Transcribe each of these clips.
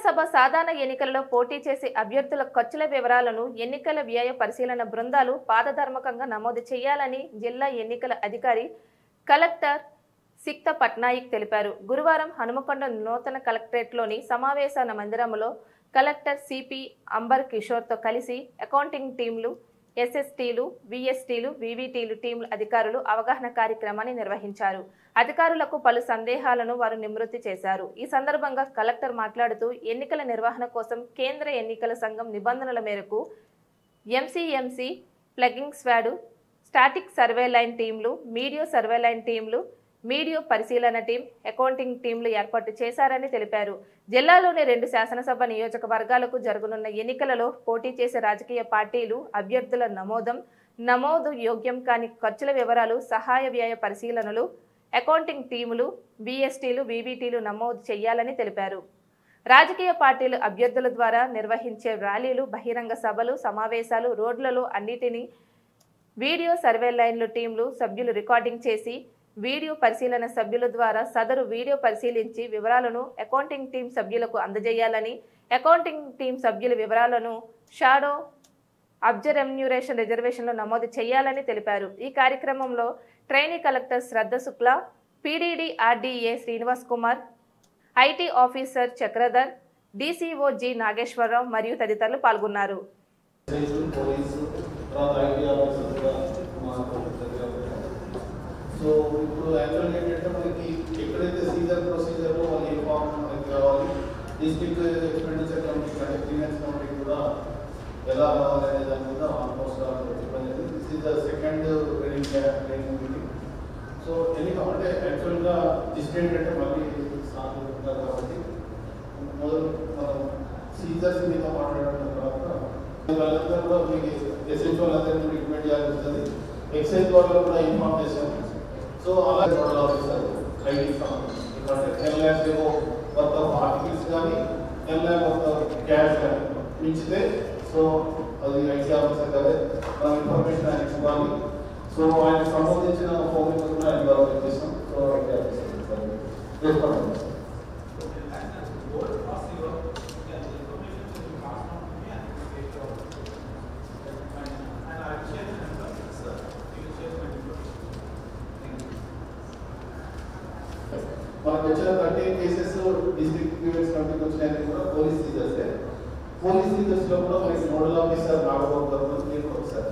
శాసనసభ సాధారణ ఎన్నికలలో పోటీ చేసే అభ్యర్థుల ఖర్చుల వివరాలను ఎన్నికల వ్యయ పరిశీలన బృందాలు పాదధర్మకంగా నమోదు చేయాలని జిల్లా ఎన్నికల అధికారి కలెక్టర్ సిక్త పట్నాయక్ తెలిపారు గురువారం హనుమకొండ నూతన కలెక్టరేట్లోని సమావేశాల మందిరంలో కలెక్టర్ సిపి అంబర్ కిషోర్తో కలిసి అకౌంటింగ్ టీంలు ఎస్ఎస్టీలు విఎస్టీలు వివిటీలు టీంల అధికారులు అవగాహన కార్యక్రమాన్ని నిర్వహించారు అధికారులకు పలు సందేహాలను వారు నివృత్తి చేశారు ఈ సందర్భంగా కలెక్టర్ మాట్లాడుతూ ఎన్నికల నిర్వహణ కోసం కేంద్ర ఎన్నికల సంఘం నిబంధనల మేరకు MCMC flying squad static surveillance టీంలు మీడియో సర్వే లైన్ టీంలు మీడియో పరిశీలన టీం అకౌంటింగ్ టీంలు ఏర్పాటు చేశారని తెలిపారు జిల్లాలోని రెండు శాసనసభ నియోజకవర్గాలకు జరగనున్న ఎన్నికలలో పోటీ చేసే రాజకీయ పార్టీలు అభ్యర్థుల నమోదం నమోదు యోగ్యం కాని ఖర్చుల వివరాలు సహాయ వ్యయ పరిశీలనలు అకౌంటింగ్ టీములు బీఎస్టీలు బీబీటీలు నమోదు చేయాలని తెలిపారు రాజకీయ పార్టీలు అభ్యర్థుల ద్వారా నిర్వహించే ర్యాలీలు బహిరంగ సభలు సమావేశాలు రోడ్లలో అన్నిటినీ వీడియో సర్వే లైన్లు టీంలు సభ్యులు రికార్డింగ్ చేసి వీడియో పరిశీలన సభ్యుల ద్వారా సదరు వీడియో పరిశీలించి వివరాలను అకౌంటింగ్ టీం సభ్యులకు అందజేయాలని అకౌంటింగ్ టీం సభ్యుల వివరాలను షాడో అబ్జర్వెన్యూరేషన్ రిజర్వేషన్లో నమోదు చేయాలని తెలిపారు ఈ కార్యక్రమంలో trainee collector Shraddha Shukla PDD RDA Srinivas Kumar IT officer Chakradhar DCO G Nageswararao మరియు తదితరులు పాల్గొన్నారు పోలీసు పోలీసు తర్వాత ఐటీ ఆఫీసర్ కూడా మాకు దగ్గర ఉంటారు. సో ఇప్పుడు యాక్చువల్గా ఏంటంటే మనకి ఎక్కడైతే సీజర్ ప్రొసీజర్లో వాళ్ళు ఏ ఫామ్ మనకి కావాలి డిస్ట్రిక్ట్ ఎక్స్పెండిచర్ కమిటీ అంటే ఫినాన్స్ కమిటీ కూడా ఎలా రావాలి అనే దాని మీద ఆల్మోస్ట్ చెప్పడం జరిగింది this is the second training training meeting so ఎన్ని అంటే యాక్చువల్గా డిస్ట్రిక్ట్ అంటే మళ్ళీ సార్లు ఉంటారు కాబట్టి మొదలు మనం సీజర్స్ మీద మాట్లాడుతున్న తర్వాత వాళ్ళందరూ కూడా మీకు ఎస్హెచ్ వాళ్ళందరినీ రికమెండ్ చేయాల్సి ఉంటుంది ఎక్సైజ్ వాళ్ళు కూడా ఇన్ఫార్మ్ చేశాం సో అలా నోడల్ ఆఫీసర్ ఐటీ అంటే టెన్ ల్యాక్స్ ఏమో వర్త్ ఆఫ్ ఆర్టికల్స్ కానీ ten lakh worth of cash కానీ మించితే సో అది ఐటీ ఆఫీసర్ గారే మనం ఇన్ఫర్మేషన్ ఆయనకి ఇవ్వాలి సో ఆయనకు సంబంధించిన ఫోన్ కూడా ఆయన డెవలప్ చేస్తాం సో ఐటీ ఆఫీసర్ చేసుకోండి మనకు వచ్చిన థర్టీన్ కేసెస్ డిస్ట్రిక్ట్ క్యూరెన్స్ కమిటీకి వచ్చినాయని కూడా పోలీస్ సీజర్స్ పోలీస్ సీజర్స్ లో కూడా మనకి నోడల్ ఆఫీసర్ రాకపోతారు మీరు ఒకసారి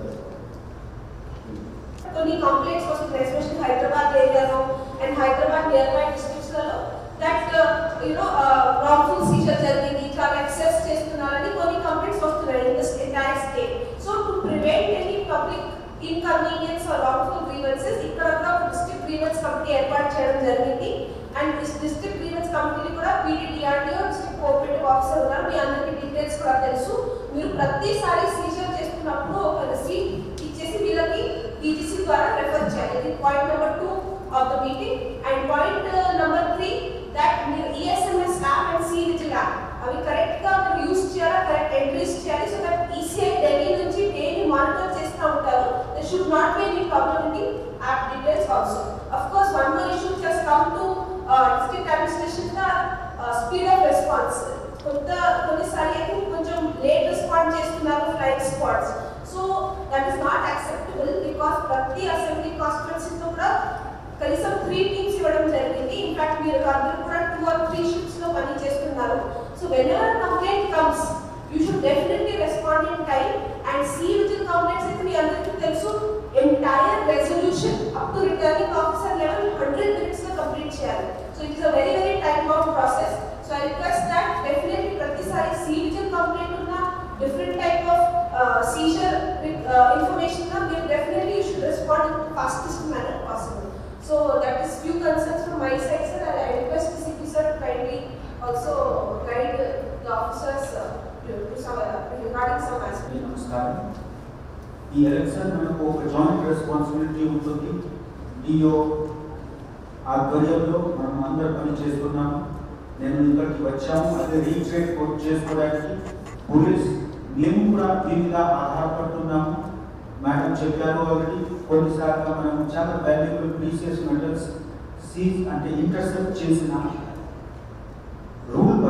కొన్ని కంప్లైంట్స్ వస్తున్నాయి ఎస్పెషల్లీ హైదరాబాద్ ఏరియాలో అండ్ హైదరాబాద్ నియర్ బై డిస్ట్రిక్ట్స్లలో దట్ యూనో రాంగ్ఫుల్ సీజర్ జరిగింది చాలా ఎక్సెస్ చేస్తున్నారని కొన్ని కంప్లైంట్స్ వస్తున్నాయి in this entire state so to prevent any public inconvenience or wrongful grievances ఇక్కడ కూడా ఒక డిస్ట్రిక్ట్ గ్రీవెన్స్ కమిటీ ఏర్పాటు చేయడం జరిగింది అండ్ దిస్ డిస్ట్రిక్ట్ గ్రీవెన్స్ కమిటీని కూడా పీడీడీఆర్డీఓ డిస్ట్రిక్ట్ కోఆపరేటివ్ ఆఫీసర్ ఉన్నారు మీ అందరికీ డీటెయిల్స్ కూడా తెలుసు మీరు ప్రతిసారి సీజర్ చేస్తున్నప్పుడు ఒక రిసీట్ ఇచ్చేసి వీళ్ళకి DGC ద్వారా రెఫర్ చేయాలి ఇది point number two of the meeting and point number three that మీరు ESMS app and C vigil app అవి కరెక్ట్ గా మీరు యూస్ చేయాలా కరెక్ట్ ఎంట్రీస్ చేయాలి సో దట్ ఈసీఐ ఢిల్లీ నుంచి డైలీ మానిటర్ చేస్తూ ఉంటారు they should not be any problem in the app details also of course one more issue just come to district administration the speed of response కొంత కొన్నిసారి అయితే కొంచెం late respond చేస్తున్నారు flight squads so that is not acceptable because ప్రతి assembly కాన్స్టిట్యున్సీతో కూడా కనీసం three teams ఇవ్వడం జరిగింది ఇన్ఫాక్ట్ మీరు అందరూ కూడా టూ ఆర్ త్రీ షిఫ్ట్స్ లో పని చేస్తున్నారు so when ever complaint comes you should definitely respond in time and C vigil complaints అయితే మీ అందరికీ తెలుసు entire resolution up to returning officer level hundred minutes లో కంప్లీట్ చేయాలి so it is a very very time bound process so I request that definitely ప్రతిసారి C vigil complaint ఉన్న different type of seizure information గా మీరు definitely you should respond in fastest manner possible so that is few concerns from my side sir I request CP sir kindly also guide the officers to some regarding some aspect నమస్కారం ఈ election మనకు ఒక joint responsibility ఉంటుంది DO ఆధ్వర్యంలో మనం అందరం పని చేస్తున్నాము నేను ఇక్కడికి వచ్చాము అదే రీట్రేట్ కోర్ట్ చేసుకోవడానికి పోలీస్ మేము కూడా దీని మీద ఆధారపడుతున్నాము మేడం చెప్పారు ఆల్రెడీ కొన్నిసార్లు మనం చాలా వాల్యుబుల్ ప్రీసియస్ మెటల్స్ సీజ్ అంటే ఇంటర్సెప్ట్ చేసిన రూల్ పరంగా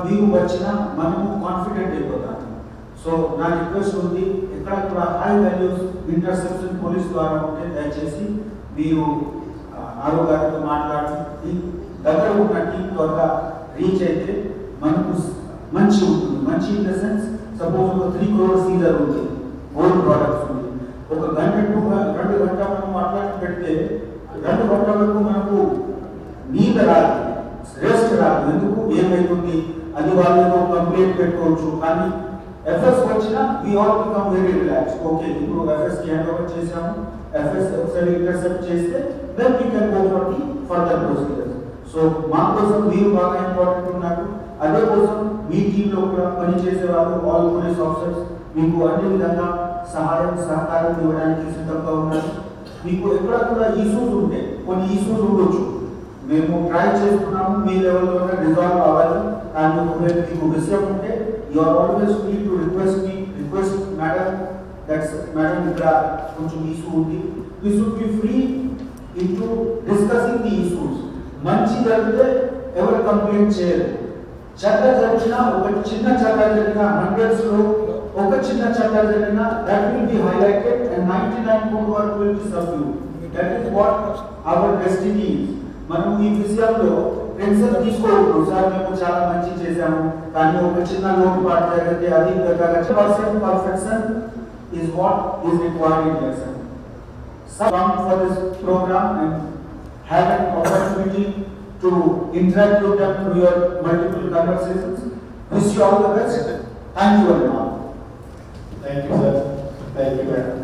మీకు వచ్చినా మనము కాన్ఫిడెంట్ అయిపోతాము సో నా రిక్వెస్ట్ ఉంది ఎక్కడ కూడా హై వాల్యూస్ ఇంటర్సెప్షన్ పోలీస్ ద్వారా ఉంటే దయచేసి మీరు ఆ, ఆరో గారితో మాట్లాడి ఈ దగ్గర ఉన్న టీం త్వరగా రీచ్ అయితే మనకు స్- మంచి ఉంటుంది మంచి ఇన్ ద సెన్స్ సపోజ్ ఒక త్రీ క్రోర్ సీజర్ ఉంది గోల్డ్ ప్రోడక్ట్స్ ఉంది ఒక గంట టూ గ- రెండు గంట మనం మాట్లాడి పెడితే రెండు గంటలకు మనకు నీళ్ళ రాదు రెస్ట్ రాదు ఎందుకు ఏమైతుంది అది వాళ్ళు ఏదో కంప్లైంట్ పెట్టుకోవచ్చు కానీ ఎఫ్ఎస్ వచ్చినా we all become very relax okay ఇప్పుడు ఎఫ్ఎస్ కి హ్యాండ్ ఓవర్ చేసాము ఎఫ్ఎస్ ఒకసారి ఇంటర్సెప్ట్ చేస్తే then we can go for the further procedures so మా కోసం మీరు బాగా ఇంపార్టెంట్ ఉన్నారు అదే కోసం మీ టీంలో కూడా పనిచేసే వాళ్ళు ఆల్ పోలీస్ ఆఫీసర్స్ మీకు అన్ని విధంగా సహాయం సహకారం ఇవ్వడానికి సిద్ధంగా ఉన్నారు మీకు ఎక్కడ కూడా ఇష్యూస్ ఉంటే కొన్ని ఇష్యూస్ ఉండొచ్చు మేము ట్రై చేస్తున్నాము మీ లెవెల్లోనే రిజాల్వ్ అవ్వాలి కానీ ఒకవేళ మీకు విషయం ఉంటే you are always free to request మీ రిక్వెస్ట్ మేడం దట్స్ మేడం ఇక్కడ కొంచెం ఇష్యూ ఉంది we should be free into discussing the issues మంచి జరిగితే ఎవరు కంప్లైంట్ చేయరు చెడ్డ జరిగినా ఒక చిన్న చెడ్డ జరిగిన హండ్రెడ్స్ లో ఒక చిన్న చెడ్డ జరిగిన that will be highlighted and ninety nine point one will be subdue that is what our destiny మనం ఈ విషయంలో టెన్షన్ తీసుకోవద్దు సార్ మేము చాలా మంచి చేశాము కానీ ఒక చిన్న లోటు పాటు జరిగితే అది percent perfection is what is required in lesson. Some come for this program and have an opportunity to interact with them through your multiple conversations. Wish you all the best. Thank you very much. Thank you sir thank you madam